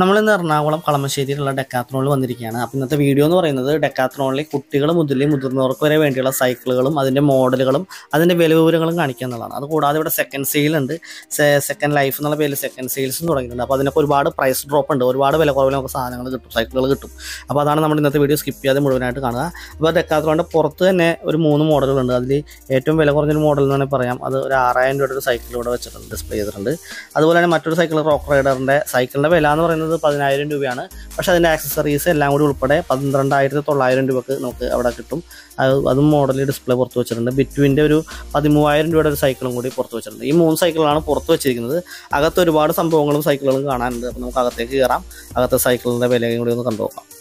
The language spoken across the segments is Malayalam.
നമ്മളിന്ന് എറണാകുളം കളമശ്ശേരിയിലുള്ള ഡെക്കാത്രോണിൽ വന്നിരിക്കുകയാണ് അപ്പോൾ ഇന്നത്തെ വീഡിയോ എന്ന് പറയുന്നത് ഡെക്കാത്രോണിൽ കുട്ടികൾ മുതൽ മുതിർന്നവർക്ക് വരെ വേണ്ടിയുള്ള സൈക്കിളുകളും അതിൻ്റെ മോഡലുകളും അതിൻ്റെ വില വിവരങ്ങളും കാണിക്കുക എന്നുള്ളതാണ് അത് കൂടാതെ ഇവിടെ സെക്കൻഡ് സെയിൽ ഉണ്ട് സെക്കൻഡ് ലൈഫ് എന്നുള്ള പേരിൽ സെക്കൻഡ് സെയിൽസും തുടങ്ങിയിട്ടുണ്ട് അപ്പോൾ അതിനൊക്കെ ഒരുപാട് പ്രൈസ് ഡ്രോപ്പ് ഉണ്ട് ഒരുപാട് വില കുറവിൽ നമുക്ക് സാധനങ്ങൾ കിട്ടും സൈക്കിളുകൾ കിട്ടും അപ്പോൾ അതാണ് നമ്മൾ ഇന്നത്തെ വീഡിയോ സ്കിപ്പ് ചെയ്യാതെ മുഴുവനായിട്ട് കാണുക അപ്പോൾ ഡെക്കാത്രോണിൻ്റെ പുറത്ത് തന്നെ ഒരു മൂന്ന് മോഡലുകളുണ്ട് അതിൽ ഏറ്റവും വില കുറഞ്ഞൊരു മോഡൽ എന്ന് വേണമെങ്കിൽ പറയാം അത് ഒരു ആറായിരം രൂപയുടെ ഒരു സൈക്കിൾ ഇവിടെ വെച്ചിട്ടുണ്ട് ഡിസ്പ്ലേ ചെയ്തിട്ടുണ്ട് അതുപോലെ തന്നെ മറ്റൊരു സൈക്കിൾ റോക്ക് റൈഡറിൻ്റെ സൈക്കിളിൻ്റെ വില എന്ന് പറയുന്നത് പതിനായിരം രൂപയാണ് പക്ഷേ അതിൻ്റെ ആക്സസറീസ് എല്ലാം കൂടി ഉൾപ്പെടെ പന്ത്രണ്ടായിരത്തി തൊള്ളായിരം രൂപക്ക് നമുക്ക് അവിടെ കിട്ടും അത് അതും മോഡൽ ഡിസ്പ്ലേ പുറത്ത് വെച്ചിട്ടുണ്ട് ബിറ്റ്വിൻ്റെ ഒരു പതിമൂവായിരം രൂപയുടെ ഒരു സൈക്കിളും കൂടി പുറത്ത് വെച്ചിട്ടുണ്ട് ഈ മൂന്ന് സൈക്കിളാണ് പുറത്ത് വെച്ചിരിക്കുന്നത് അകത്ത് ഒരുപാട് സംഭവങ്ങളും സൈക്കിളുകളും കാണാനുണ്ട് അപ്പോൾ നമുക്ക് അകത്തേക്ക് കയറാം അകത്തെ സൈക്കിളിൻ്റെ വിലയും കൂടി ഒന്ന് കണ്ടു നോക്കാം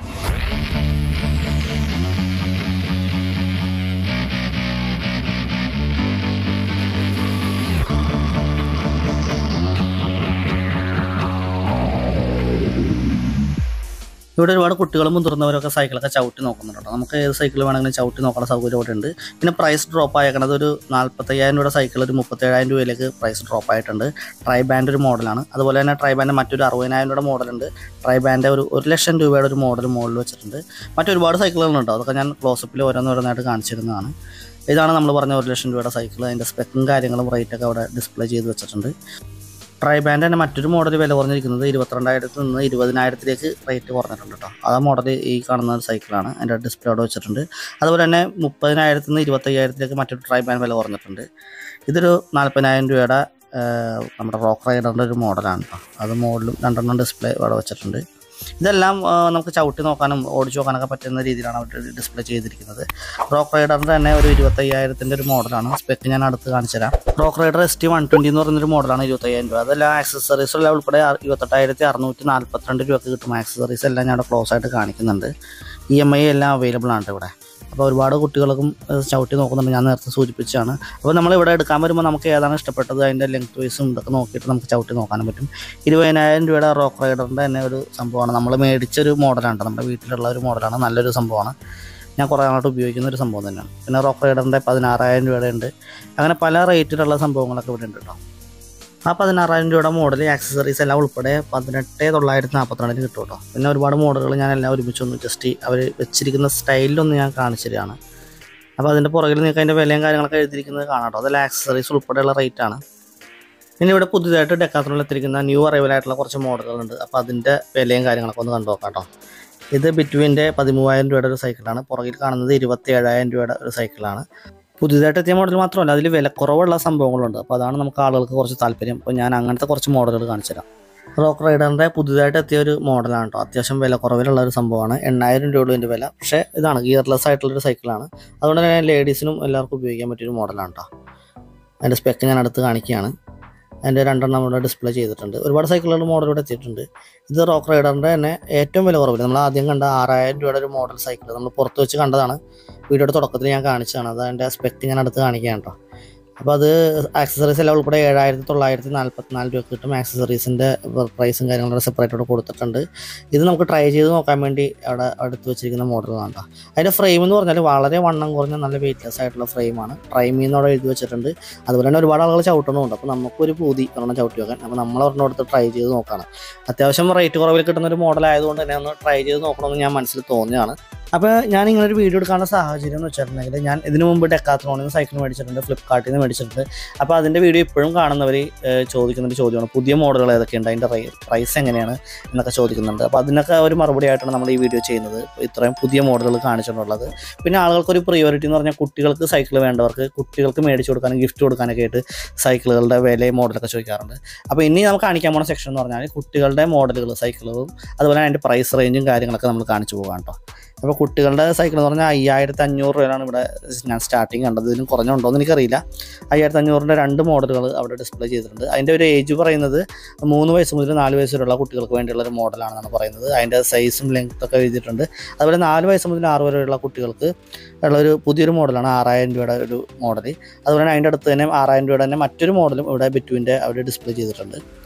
ഇവിടെ ഒരുപാട് കുട്ടികളും മുതിർന്നവരൊക്കെ സൈക്കിളൊക്കെ ചവിട്ടി നോക്കുന്നുണ്ട് നമുക്ക് ഏത് സൈക്കിൾ വേണമെങ്കിലും ചവിട്ടി നോക്കാനുള്ള സൗകര്യം ഇവിടെ ഉണ്ട് പിന്നെ പ്രൈസ് ഡ്രോപ്പ് ആയേക്കണത് ഒരു നാൽപ്പത്തയ്യായിരം രൂപയുടെ സൈക്കിൾ ഒരു മുപ്പത്തേഴായിരം രൂപയിലേക്ക് പ്രൈസ് ഡ്രോപ്പ് ആയിട്ടുണ്ട് ട്രൈ ബാൻഡ് ഒരു മോഡലാണ് അതുപോലെ തന്നെ ട്രൈ ബാൻഡ് മറ്റൊരു അറുപതിനായിരം രൂപയുടെ മോഡലുണ്ട് ട്രൈ ബാൻഡ് ഒരു ഒരു ലക്ഷം രൂപയുടെ ഒരു മോഡൽ മുകളിൽ വെച്ചിട്ടുണ്ട് മറ്റൊരുപാട് സൈക്കിളുകളുണ്ട് അതൊക്കെ ഞാൻ ക്ലോസപ്പിൽ ഓരോന്നോരോന്നായിട്ട് കാണിച്ചിരുന്നതാണ് ഇതാണ് നമ്മൾ പറഞ്ഞ ഒരു ലക്ഷം രൂപയുടെ സൈക്കിൾ അതിൻ്റെ സ്പെക്കും കാര്യങ്ങളും റേറ്റൊക്കെ അവിടെ ഡിസ്പ്ലേ ചെയ്ത് വെച്ചിട്ടുണ്ട് ട്രൈ ബാൻഡ് തന്നെ മറ്റൊരു മോഡൽ വില കുറഞ്ഞിരിക്കുന്നത് ഇരുപത്തിരണ്ടായിരത്തിൽ നിന്ന് ഇരുപതിനായിരത്തിലേക്ക് റേറ്റ് കുറഞ്ഞിട്ടുണ്ട് കേട്ടോ ആ മോഡൽ ഈ കാണുന്ന ഒരു സൈക്കിളാണ് അതിൻ്റെ ഡിസ്പ്ലേ അവിടെ വെച്ചിട്ടുണ്ട് അതുപോലെ തന്നെ മുപ്പതിനായിരത്തിൽ നിന്ന് ഇരുപത്തയ്യായിരത്തിലേക്ക് മറ്റൊരു ട്രൈ ബാൻഡ് വില കുറഞ്ഞിട്ടുണ്ട് ഇതൊരു നാൽപ്പതിനായിരം രൂപയുടെ ആ, നമ്മുടെ റോക്ക് റൈഡറിൻ്റെ ഒരു മോഡലാണ് കേട്ടോ അത് മോഡലും രണ്ടെണ്ണം ഡിസ്പ്ലേ അവിടെ വെച്ചിട്ടുണ്ട് ഇതെല്ലാം ആ, നമുക്ക് ചവിട്ടി നോക്കാനും ഓടിച്ചു നോക്കാനൊക്കെ പറ്റുന്ന രീതിയിലാണ് അവർ ഡിസ്പ്ലേ ചെയ്തിരിക്കുന്നത് റോക്ക് റൈഡറിൻ്റെ തന്നെ ഒരു ഇരുപത്തയ്യായിരത്തിൻ്റെ ഒരു മോഡലാണ് സ്പെക്ക് ഞാൻ അടുത്ത് കാണിച്ചു തരാം Rockrider S T one twenty എന്ന് പറയുന്നൊരു മോഡലാണ് ഇരുപത്തയ്യായിരം രൂപ അതെല്ലാം ആക്സസറീസ് എല്ലാം ഉൾപ്പെടെ ആ- ഇരുപത്തെട്ടായിരത്തി അറുന്നൂറ്റി നാൽപ്പത്തിരണ്ട് രൂപയ്ക്ക് കിട്ടും ആക്സസറീസ് എല്ലാം ഞാൻ അവിടെ ക്ലോസ് ആയിട്ട് കാണിക്കുന്നുണ്ട് ഇ എം ഐ എല്ലാം അവൈലബിൾ ആണ് ഇവിടെ അപ്പോൾ ഒരുപാട് കുട്ടികൾക്കും ഏഹ്, ചവിട്ടി നോക്കുന്നുണ്ട് ഞാൻ നേരത്തെ സൂചിപ്പിച്ചാണ് അപ്പോൾ നമ്മൾ ഇവിടെ എടുക്കാൻ വരുമ്പോൾ നമുക്ക് ഏതാണ് ഇഷ്ടപ്പെട്ടത് അതിൻ്റെ ലെങ്ത് വൈസും ഇതൊക്കെ നോക്കിയിട്ട് നമുക്ക് ചവിട്ടി നോക്കാനും പറ്റും ഇരുപതിനായിരം രൂപയുടെ റോക്ക് റൈഡറിൻ്റെ തന്നെ ഒരു സംഭവമാണ് നമ്മൾ മേടിച്ചൊരു മോഡലാണ് ട്ടോ. നമ്മുടെ വീട്ടിലുള്ള ഒരു മോഡലാണ് നല്ലൊരു സംഭവമാണ് ഞാൻ കുറേ നാളായിട്ട് ഉപയോഗിക്കുന്ന ഒരു സംഭവം തന്നെയാണ് പിന്നെ റോക്ക് റൈഡറിൻ്റെ പതിനാറായിരം രൂപയുടെ ഉണ്ട് അങ്ങനെ പല റേറ്റിലുള്ള സംഭവങ്ങളൊക്കെ ഇവിടെ ഉണ്ട് കേട്ടോ ആ പതിനാറായിരം രൂപയുടെ മോഡൽ ആക്സസറീസ് എല്ലാം ഉൾപ്പെടെ പതിനെട്ട് തൊള്ളായിരത്തി നാൽപ്പത്തിരണ്ടിന് കിട്ടും കേട്ടോ പിന്നെ ഒരുപാട് മോഡലുകൾ ഞാൻ എല്ലാം ഒരുമിച്ചൊന്ന് ജസ്റ്റ് അവർ വെച്ചിരിക്കുന്ന സ്റ്റൈലിലൊന്ന് ഞാൻ കാണിച്ചു തരികയാണ് അപ്പോൾ അതിൻ്റെ പുറകിൽ നിങ്ങൾക്ക് അതിൻ്റെ വിലയും കാര്യങ്ങളൊക്കെ എഴുതിയിരിക്കുന്നത് കാണാം കേട്ടോ അതെല്ലാം ആക്സസറീസ് ഉൾപ്പെടെയുള്ള റേറ്റ് ആണ് പിന്നെ ഇവിടെ പുതിയതായിട്ട് ഡെക്കാത്രോണിൽ എത്തിയിരിക്കുന്ന ന്യൂ അറൈവൽ ആയിട്ടുള്ള കുറച്ച് മോഡലുകളുണ്ട് അപ്പോൾ അതിൻ്റെ വിലയും കാര്യങ്ങളൊക്കെ ഒന്ന് കണ്ടു നോക്കാം കേട്ടോ ഇത് ബിറ്റ്വീൻ്റെ പതിമൂവായിരം രൂപയുടെ ഒരു സൈക്കിളാണ് പുറകിൽ കാണുന്നത് ഇരുപത്തി ഏഴായിരം രൂപയുടെ ഒരു സൈക്കിളാണ് പുതിയതായിട്ട് എത്തിയ മോഡൽ മാത്രമല്ല അതിൽ വിലക്കുറവുള്ള സംഭവങ്ങളുണ്ട് അപ്പോൾ അതാണ് നമുക്ക് ആളുകൾക്ക് കുറച്ച് താല്പര്യം അപ്പോൾ ഞാൻ അങ്ങനത്തെ കുറച്ച് മോഡലുകൾ കാണിച്ചു തരാം റോക്ക് റൈഡറിൻ്റെ പുതിയതായിട്ട് എത്തിയ ഒരു മോഡലാണ് കേട്ടോ അത്യാവശ്യം വില കുറവിലുള്ള ഒരു സംഭവമാണ് എണ്ണായിരം രൂപയുടെ ഇതിൻ്റെ വില പക്ഷേ ഇതാണ് ഗിയർലെസ് ആയിട്ടുള്ളൊരു സൈക്കിളാണ് അതുകൊണ്ട് തന്നെ ലേഡീസിനും എല്ലാവർക്കും ഉപയോഗിക്കാൻ പറ്റിയൊരു മോഡലാണ് കേട്ടോ അതിൻ്റെ സ്പെക്ക് ഞാൻ അടുത്ത് കാണിക്കുകയാണ് അതിൻ്റെ രണ്ടെണ്ണം ഇവിടെ ഡിസ്പ്ലേ ചെയ്തിട്ടുണ്ട് ഒരുപാട് സൈക്കിളുകൾ മോഡൽ ഇവിടെ എത്തിയിട്ടുണ്ട് ഇത് റോക്ക് റൈഡറിൻ്റെ തന്നെ ഏറ്റവും വില കുറവില്ല നമ്മൾ ആദ്യം കണ്ട ആറായിരം രൂപയുടെ ഒരു മോഡൽ സൈക്കിൾ നമ്മൾ പുറത്ത് വെച്ച് കണ്ടതാണ് വീഡിയോയുടെ തുടക്കത്തിൽ ഞാൻ കാണിച്ചതാണ് അത് അതിൻ്റെ സ്പെക്ട് ഞാൻ അടുത്ത് കാണിക്കുകയാണ് കേട്ടോ അപ്പോൾ അത് ആക്സസറീസ് എല്ലാം ഉൾപ്പെടെ ഏഴായിരത്തി തൊള്ളായിരത്തി നാൽപ്പത്തിനാല് രൂപ കിട്ടും ആക്സസറീസിൻ്റെ പ്രൈസും കാര്യങ്ങളും സെപ്പറേറ്റ് അവിടെ കൊടുത്തിട്ടുണ്ട് ഇത് നമുക്ക് ട്രൈ ചെയ്ത് നോക്കാൻ വേണ്ടി അവിടെ അടുത്ത് വെച്ചിരിക്കുന്ന മോഡലാണ് കേട്ടോ അതിൻ്റെ ഫ്രെയിം എന്ന് പറഞ്ഞാൽ വളരെ വണ്ണം കുറഞ്ഞ നല്ല വെയിറ്റ്ലെസ് ആയിട്ടുള്ള ഫ്രെയിമാണ് ട്രൈമീന്ന് അവിടെ എഴുതി വെച്ചിട്ടുണ്ട് അതുപോലെ തന്നെ ഒരുപാട് ആളുകൾ ചവിട്ടണമുണ്ട് അപ്പോൾ നമുക്കൊരു പൂതി ഒരെണ്ണം ചവിട്ടി വെക്കാൻ അപ്പോൾ നമ്മൾ ഒരെണ്ണം എടുത്ത് ട്രൈ ചെയ്ത് നോക്കുകയാണ് അത്യാവശ്യം റേറ്റ് കുറവിൽ കിട്ടുന്ന ഒരു മോഡൽ ആയതുകൊണ്ട് തന്നെ ഒന്ന് ട്രൈ ചെയ്ത് നോക്കണമെന്ന് ഞാൻ മനസ്സിൽ തോന്നിയാണ് അപ്പോൾ ഞാൻ ഇങ്ങനെ ഒരു വീഡിയോ എടുക്കാനുള്ള സാഹചര്യം എന്ന് വെച്ചിട്ടുണ്ടെങ്കിൽ ഞാൻ ഇതിനു മുമ്പ് ഡെക്കാത്രോണിൽ നിന്ന് സൈക്കിൾ മേടിച്ചിട്ടുണ്ട് ഫ്ലിപ്കാർട്ടിൽ നിന്ന് മേടിച്ചിട്ടുണ്ട് അപ്പോൾ അതിൻ്റെ വീഡിയോ ഇപ്പോഴും കാണുന്നവർ ചോദിക്കുന്ന ഒരു ചോദ്യമാണ് പുതിയ മോഡലുകൾ ഏതൊക്കെയുണ്ട് അതിൻ്റെ പ്രൈസ് എങ്ങനെയാണ് എന്നൊക്കെ ചോദിക്കുന്നുണ്ട് അപ്പോൾ അതിനൊക്കെ ഒരു മറുപടി ആയിട്ടാണ് നമ്മൾ ഈ വീഡിയോ ചെയ്യുന്നത് ഇത്രയും പുതിയ മോഡലുകൾ കാണിച്ചിട്ടുള്ളത് പിന്നെ ആളുകൾക്കൊരു പ്രിയോറിറ്റി എന്ന് പറഞ്ഞാൽ കുട്ടികൾക്ക് സൈക്കിൾ വേണ്ടവർക്ക് കുട്ടികൾക്ക് മേടിച്ച് കൊടുക്കാനും ഗിഫ്റ്റ് കൊടുക്കാനൊക്കെ ആയിട്ട് സൈക്കിളുകളുടെ വിലയും മോഡലൊക്കെ ചോദിക്കാറുണ്ട് അപ്പോൾ ഇനി നമുക്ക് കാണിക്കാൻ പോണ സെക്ഷൻ എന്ന് പറഞ്ഞാൽ കുട്ടികളുടെ മോഡലുകൾ സൈക്കിളുകളും അതുപോലെ അതിൻ്റെ പ്രൈസ് റേഞ്ചും കാര്യങ്ങളൊക്കെ നമ്മൾ കാണിച്ചു പോകാം കേട്ടോ അപ്പോൾ കുട്ടികളുടെ സൈക്കിൾ എന്ന് പറഞ്ഞാൽ അയ്യായിരത്തി അഞ്ഞൂറ് രൂപയാണ് ഇവിടെ ഞാൻ സ്റ്റാർട്ടിങ് കണ്ടത് ഇതിലും കുറഞ്ഞുണ്ടോ എന്ന് എനിക്കറിയില്ല അയ്യായിരത്തി അഞ്ഞൂറിൻ്റെ രണ്ട് മോഡലുകൾ അവിടെ ഡിസ്പ്ലേ ചെയ്തിട്ടുണ്ട് അതിൻ്റെ ഒരു ഏജ് പറയുന്നത് മൂന്ന് വയസ്സ് മുതൽ നാല് വയസ്സ് വരെയുള്ള കുട്ടികൾക്ക് വേണ്ടിയുള്ള ഒരു മോഡലാണെന്നാണ് പറയുന്നത് അതിൻ്റെ സൈസും ലെങ്ത് ഒക്കെ എഴുതിയിട്ടുണ്ട് അതുപോലെ നാല് വയസ്സ് മുതൽ ആറ് വരെയുള്ള കുട്ടികൾക്ക് ഉള്ള ഒരു പുതിയൊരു മോഡലാണ് ആറായിരം രൂപയുടെ ഒരു മോഡൽ അതുപോലെ തന്നെ അതിൻ്റെ അടുത്ത് തന്നെ ആറായിരം രൂപയുടെ തന്നെ മറ്റൊരു മോഡലും ഇവിടെ ബിറ്റുവിൻ്റെ അവിടെ ഡിസ്പ്ലേ ചെയ്തിട്ടുണ്ട്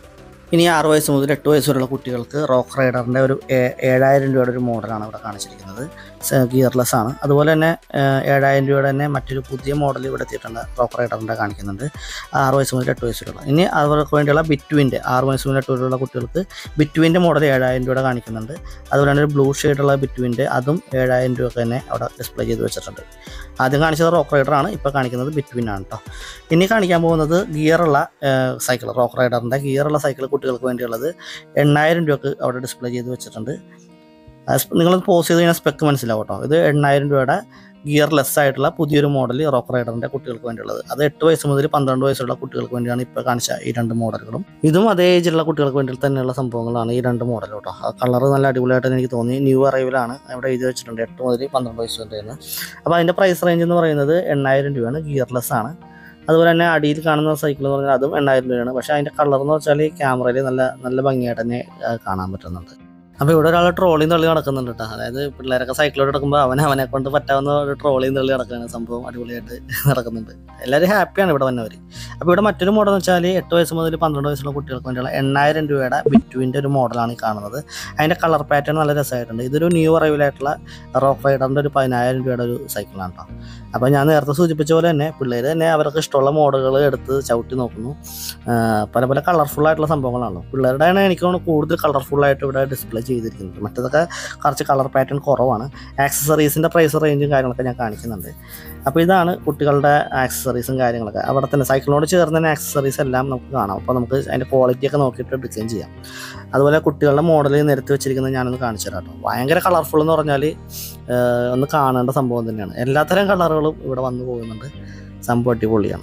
ഇനി ആറ് വയസ്സ് മുതൽ എട്ട് വയസ്സ് വരെയുള്ള കുട്ടികൾക്ക് റോക്ക് റൈഡറിൻ്റെ ഒരു ഏ- ഏഴായിരം രൂപയുടെ ഒരു മോഡലാണ് ഇവിടെ കാണിച്ചിരിക്കുന്നത് ഗിയർലെസ് ആണ് അതുപോലെ തന്നെ ഏഹ്, ഏഴായിരം രൂപയുടെ തന്നെ മറ്റൊരു പുതിയ മോഡൽ ഇവിടെ എത്തിയിട്ടുണ്ട് റോക്ക് റൈഡറിൻ്റെ കാണിക്കുന്നുണ്ട് ആറ് വയസ്സ് മുതൽ എട്ട് വയസ്സ് വരെയുള്ള ഇനി അവർക്ക് വേണ്ടിയുള്ള ബിറ്റ്വിൻ്റെ ആറ് വയസ്സ് മുതൽ എട്ട് വരെയുള്ള കുട്ടികൾക്ക് ബിറ്റ്വിൻ്റെ മോഡൽ ഏഴായിരം രൂപയുടെ കാണിക്കുന്നുണ്ട് അതുപോലെ തന്നെ ഒരു ബ്ലൂ ഷെയ്ഡുള്ള ബിറ്റ്വിൻ്റെ അതും ഏഴായിരം രൂപ തന്നെ അവിടെ ഡിസ്പ്ലേ ചെയ്ത് വെച്ചിട്ടുണ്ട് ആദ്യം കാണിച്ചത് റോക്ക് റൈഡറാണ് ഇപ്പോൾ കാണിക്കുന്നത് ബിറ്റ്വിൻ ആണ് കേട്ടോ ഇനി കാണിക്കാൻ പോകുന്നത് ഗിയറുള്ള സൈക്കിൾ റോക്ക് റൈഡറിൻ്റെ ഗിയറുള്ള സൈക്കിൾ കുട്ടികൾക്ക് വേണ്ടിയുള്ളത് എണ്ണായിരം രൂപക്ക് അവിടെ ഡിസ്പ്ലേ ചെയ്ത് വെച്ചിട്ടുണ്ട് നിങ്ങൾ പോസ് ചെയ്ത് കഴിഞ്ഞാൽ സ്പെക്ക് മനസ്സിലാവും കേട്ടോ ഇത് എണ്ണായിരം രൂപയുടെ ഗിയർലെസ് ആയിട്ടുള്ള പുതിയൊരു മോഡൽ റോക്ക് റൈഡറിൻ്റെ കുട്ടികൾക്ക് വേണ്ടിയുള്ളത് അത് എട്ട് വയസ്സ് മുതൽ പന്ത്രണ്ട് വയസ്സുള്ള കുട്ടികൾക്ക് വേണ്ടിയാണ് ഇപ്പോൾ കാണിച്ച ഈ രണ്ട് മോഡലുകളും ഇതും അതേ ഏജിലുള്ള കുട്ടികൾക്ക് വേണ്ടി തന്നെയുള്ള സംഭവങ്ങളാണ് ഈ രണ്ട് മോഡൽ കേട്ടോ ആ കളർ നല്ല അടിപൊളിയായിട്ട് എനിക്ക് തോന്നി ന്യൂ അറൈവലാണ് അവിടെ എഴുതി വെച്ചിട്ടുണ്ട് എട്ട് മുതൽ പന്ത്രണ്ട് വയസ്സ് വരെയാണ് അപ്പോൾ അതിൻ്റെ പ്രൈസ് റേഞ്ച് എന്ന് പറയുന്നത് എണ്ണായിരം രൂപയാണ് ഗിയർലെസ് ആണ് അതുപോലെ തന്നെ അടിയിൽ കാണുന്ന സൈക്കിൾ എന്ന് പറഞ്ഞാൽ അതും എണ്ണായിരം രൂപയാണ് പക്ഷേ അതിൻ്റെ കളർ എന്ന് വെച്ചാൽ ക്യാമറയിൽ നല്ല നല്ല ഭംഗിയായിട്ട് തന്നെ ആ, കാണാൻ പറ്റുന്നുണ്ട് അപ്പോൾ ഇവിടെ ഒരാൾ ട്രോളിയും തള്ളി നടക്കുന്നുണ്ട് കേട്ടോ അതായത് പിള്ളേരൊക്കെ സൈക്കിളോട് നടക്കുമ്പോൾ അവൻ അവനെ കൊണ്ട് പറ്റാവുന്ന ഒരു ട്രോളിയും തള്ളി നടക്കുകയാണ് സംഭവം അടിപൊളിയായിട്ട് നടക്കുന്നുണ്ട് എല്ലാവരും ഹാപ്പിയാണ് ഇവിടെ വന്നവർ അപ്പോൾ ഇവിടെ മറ്റൊരു മോഡൽ എന്ന് വെച്ചാൽ എട്ട് വയസ്സ് മുതൽ പന്ത്രണ്ട് വയസ്സുള്ള കുട്ടികൾക്ക് വേണ്ടിയുള്ള എണ്ണായിരം രൂപയുടെ ബിറ്റുവിൻ്റെ ഒരു മോഡലാണ് ഈ കാണുന്നത് അതിൻ്റെ കളർ പാറ്റേൺ നല്ല രസമായിട്ടുണ്ട് ഇതൊരു ന്യൂ അറൈവലായിട്ടുള്ള റോക്ക് റൈഡറിൻ്റെ ഒരു പതിനായിരം രൂപയുടെ ഒരു സൈക്കിളാണ് കേട്ടോ അപ്പോൾ ഞാൻ നേരത്തെ സൂചിപ്പിച്ച പോലെ തന്നെ പിള്ളേർ തന്നെ അവർക്ക് ഇഷ്ടമുള്ള മോഡലുകൾ എടുത്ത് ചവിട്ടി നോക്കുന്നു ആ, പല പല കളർഫുൾ ആയിട്ടുള്ള സംഭവങ്ങളാണല്ലോ പിള്ളേരുടെ ആണ് എനിക്ക് തോന്നുന്നു കൂടുതൽ കളർഫുൾ ആയിട്ട് ഇവിടെ ഡിസ്പ്ലേ ചെയ്തിരിക്കുന്നത് മറ്റേതൊക്കെ കുറച്ച് കളർ പാറ്റേൺ കുറവാണ് ആക്സസറീസിൻ്റെ പ്രൈസ് റേഞ്ചും കാര്യങ്ങളൊക്കെ ഞാൻ കാണിക്കുന്നുണ്ട് അപ്പോൾ ഇതാണ് കുട്ടികളുടെ ആക്സസറീസും കാര്യങ്ങളൊക്കെ അവിടെ തന്നെ സൈക്കിളിനോട് ചേർന്ന് തന്നെ ആക്സസറീസ് എല്ലാം നമുക്ക് കാണാം അപ്പോൾ നമുക്ക് അതിൻ്റെ ക്വാളിറ്റി ഒക്കെ നോക്കിയിട്ട് എടുക്കുകയും ചെയ്യാം അതുപോലെ കുട്ടികളുടെ മോഡൽ നിരത്തി വെച്ചിരിക്കുന്നത് ഞാനൊന്ന് കാണിച്ചു തരാം കേട്ടോ ഭയങ്കര കളർഫുൾ എന്ന് പറഞ്ഞാൽ ഒന്ന് കാണേണ്ട സംഭവം തന്നെയാണ് എല്ലാത്തരം കളറുകളും ഇവിടെ വന്നു പോകുന്നുണ്ട് സംഭവം അടിപൊളിയാണ്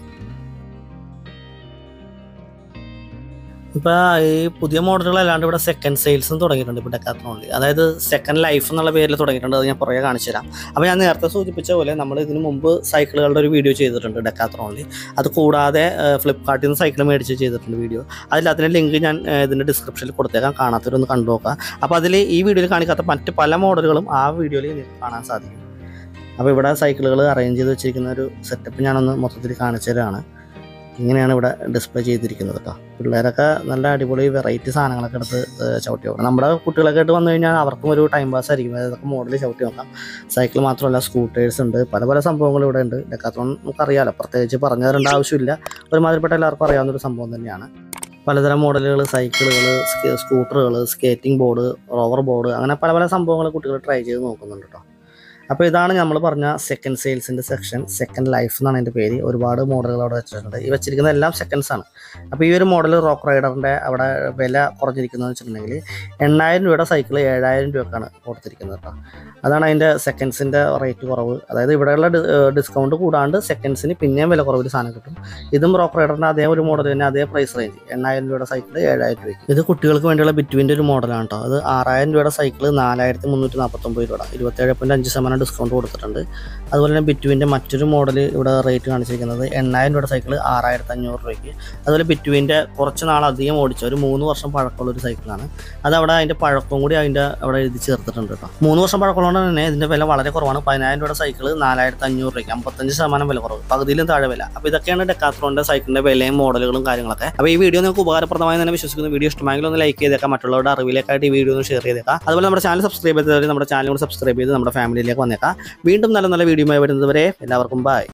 ഇപ്പോൾ ഈ പുതിയ മോഡലുകളല്ലാണ്ട് ഇവിടെ സെക്കൻഡ് സെയിൽസും തുടങ്ങിയിട്ടുണ്ട് ഇപ്പോൾ ഡെക്കാത്രോണിൽ അതായത് സെക്കൻഡ് ലൈഫ് എന്നുള്ള പേരിൽ തുടങ്ങിയിട്ടുണ്ട് അത് ഞാൻ പുറകെ കാണിച്ചു തരാം അപ്പോൾ ഞാൻ നേരത്തെ സൂചിപ്പിച്ച പോലെ നമ്മൾ ഇതിന് മുമ്പ് സൈക്കിളുകളുടെ ഒരു വീഡിയോ ചെയ്തിട്ടുണ്ട് ഡെക്കാത്രോണിൽ അത് കൂടാതെ ഫ്ലിപ്കാർട്ടിൽ നിന്ന് സൈക്കിൾ മേടിച്ച് ചെയ്തിട്ടുണ്ട് വീഡിയോ അതിൽ അതിൻ്റെ ലിങ്ക് ഞാൻ ഏഹ്, ഇതിൻ്റെ ഡിസ്ക്രിപ്ഷനിൽ കൊടുത്തേക്കാം കാണാത്തവരൊന്ന് കണ്ടു നോക്കാം അപ്പോൾ അതിൽ ഈ വീഡിയോയിൽ കാണിക്കാത്ത മറ്റ് പല മോഡലുകളും ആ വീഡിയോയിൽ നിങ്ങൾക്ക് കാണാൻ സാധിക്കും അപ്പോൾ ഇവിടെ സൈക്കിളുകൾ അറേഞ്ച് ചെയ്ത് വെച്ചിരിക്കുന്ന ഒരു സെറ്റപ്പ് ഞാനൊന്ന് മൊത്തത്തിൽ കാണിച്ചു തരാണ് ഇങ്ങനെയാണ് ഇവിടെ ഡിസ്പ്ലേ ചെയ്തിരിക്കുന്നത് കേട്ടോ പിള്ളേരൊക്കെ നല്ല അടിപൊളി വെറൈറ്റി സാധനങ്ങളൊക്കെ എടുത്ത് ഏഹ്, ചവിട്ടി നോക്കണം നമ്മുടെ കുട്ടികളൊക്കെ ആയിട്ട് വന്നു കഴിഞ്ഞാൽ അവർക്കും ഒരു ടൈം പാസ് ആയിരിക്കും അതൊക്കെ മോഡൽ ചവിട്ടി നോക്കാം സൈക്കിൾ മാത്രമല്ല സ്കൂട്ടേഴ്സ് ഉണ്ട് പല പല സംഭവങ്ങൾ ഇവിടെ ഉണ്ട് ഡെക്കാത്തോൺ നമുക്കറിയാലോ പ്രത്യേകിച്ച് പറഞ്ഞു തരേണ്ട ആവശ്യമില്ല ഒരുമാതിരിപ്പെട്ട എല്ലാവർക്കും അറിയാവുന്ന ഒരു സംഭവം തന്നെയാണ് പലതരം മോഡലുകൾ സൈക്കിളുകൾ സ്കൂട്ടറുകൾ സ്കേറ്റിംഗ് ബോർഡ് റോവർ ബോർഡ് അങ്ങനെ പല പല സംഭവങ്ങൾ കുട്ടികൾ ട്രൈ ചെയ്ത് നോക്കുന്നുണ്ട് കേട്ടോ അപ്പോൾ ഇതാണ് നമ്മൾ പറഞ്ഞ സെക്കൻഡ് സെയിൽസിൻ്റെ സെക്ഷൻ സെക്കൻഡ് ലൈഫ് എന്നാണ് എൻ്റെ പേര് ഒരുപാട് മോഡലുകൾ അവിടെ വെച്ചിട്ടുണ്ട് ഈ വെച്ചിരിക്കുന്ന എല്ലാം സെക്കൻഡ്സ് ആണ് അപ്പോൾ ഈ ഒരു മോഡൽ റോക്ക് റൈഡറിൻ്റെ അവിടെ വില കുറഞ്ഞിരിക്കുന്നതെന്ന് വെച്ചിട്ടുണ്ടെങ്കിൽ എണ്ണായിരം രൂപയുടെ സൈക്കിൾ ഏഴായിരം രൂപക്കാണ് കൊടുത്തിരിക്കുന്നത് കേട്ടോ അതാണ് അതിൻ്റെ സെക്കൻഡ്സിൻ്റെ റേറ്റ് കുറവ് അതായത് ഇവിടെയുള്ള ഡിസ്കൗണ്ട് കൂടാണ്ട് സെക്കൻഡ്സിന് പിന്നെയും വില കുറവിൽ സാധനം കിട്ടും ഇതും റോക്ക് റൈഡറിൻ്റെ അതേ ഒരു മോഡൽ തന്നെ അതേ പ്രൈസ് റേഞ്ച് എണ്ണായിരം രൂപയുടെ സൈക്കിൾ ഏഴായിരം രൂപയ്ക്ക് ഇത് കുട്ടികൾക്ക് വേണ്ടിയുള്ള ബിറ്റ്വിൻ്റെ ഒരു മോഡലാണ് കേട്ടോ അത് ആറായിരം രൂപയുടെ സൈക്കിൾ നാലായിരത്തി മുന്നൂറ്റി നാൽപ്പത്തൊമ്പത് രൂപ ഇരുപത്തേഴ് പോയിൻറ്റ് അഞ്ച് ശതമാനം ഡിസ്കൗണ്ട് കൊടുത്തിട്ടുണ്ട് അതുപോലെ തന്നെ ബിറ്റ്വിൻ്റെ മറ്റൊരു മോഡൽ ഇവിടെ റേറ്റ് കാണിച്ചിരിക്കുന്നത് എണ്ണായിരം രൂപയുടെ സൈക്കിൾ ആറായിരത്തി അഞ്ഞൂറ് രൂപയ്ക്ക് അതുപോലെ ബിറ്റ്വിൻ്റെ കുറച്ച് നാളധികം ഓടിച്ച ഒരു മൂന്ന് വർഷം പഴക്കമുള്ള ഒരു സൈക്കിളാണ് അത് അവിടെ അതിൻ്റെ പഴക്കം കൂടി അതിൻ്റെ അവിടെ എഴുതി ചേർത്തിട്ടുണ്ട് കേട്ടോ മൂന്ന് വർഷം പഴക്കമുള്ളത് തന്നെ ഇതിൻ്റെ വില വളരെ കുറവാണ് പതിനായിരം രൂപയുടെ സൈക്കിൾ നാലായിരത്തി അഞ്ഞൂറ് രൂപയ്ക്ക് അമ്പത്തഞ്ച് ശതമാനം വില കുറവ് പകുതിയിലും താഴെ വില അപ്പോൾ ഇതൊക്കെയാണ് ഡെക്കാത്രോണിൻ്റെ സൈക്കിളിൻ്റെ വിലയും മോഡലുകളും കാര്യങ്ങളൊക്കെ അപ്പോൾ ഈ വീഡിയോ നിങ്ങൾക്ക് ഉപകാരപ്രദമായി തന്നെ വിശ്വസിക്കുന്നു വീഡിയോ ഇഷ്ടമായെങ്കിൽ ഒന്ന് ലൈക്ക് ചെയ്തേക്കാം മറ്റുള്ളവരുടെ അറിവിലേക്കായിട്ട് ഈ വീഡിയോ ഒന്ന് ഷെയർ ചെയ്തേക്കാം അതുപോലെ നമ്മുടെ ചാനൽ സബ്സ്ക്രൈബ് ചെയ്തവർ നമ്മുടെ ചാനൽ കൂടി സബ്സ്ക്രൈബ് ചെയ്ത് നമ്മുടെ ഫാമിലിയിലേക്ക് വന്നേക്കാം വീണ്ടും നല്ല നല്ല വീഡിയോയുമായി വരുന്നത് വരെ എല്ലാവർക്കും ബൈ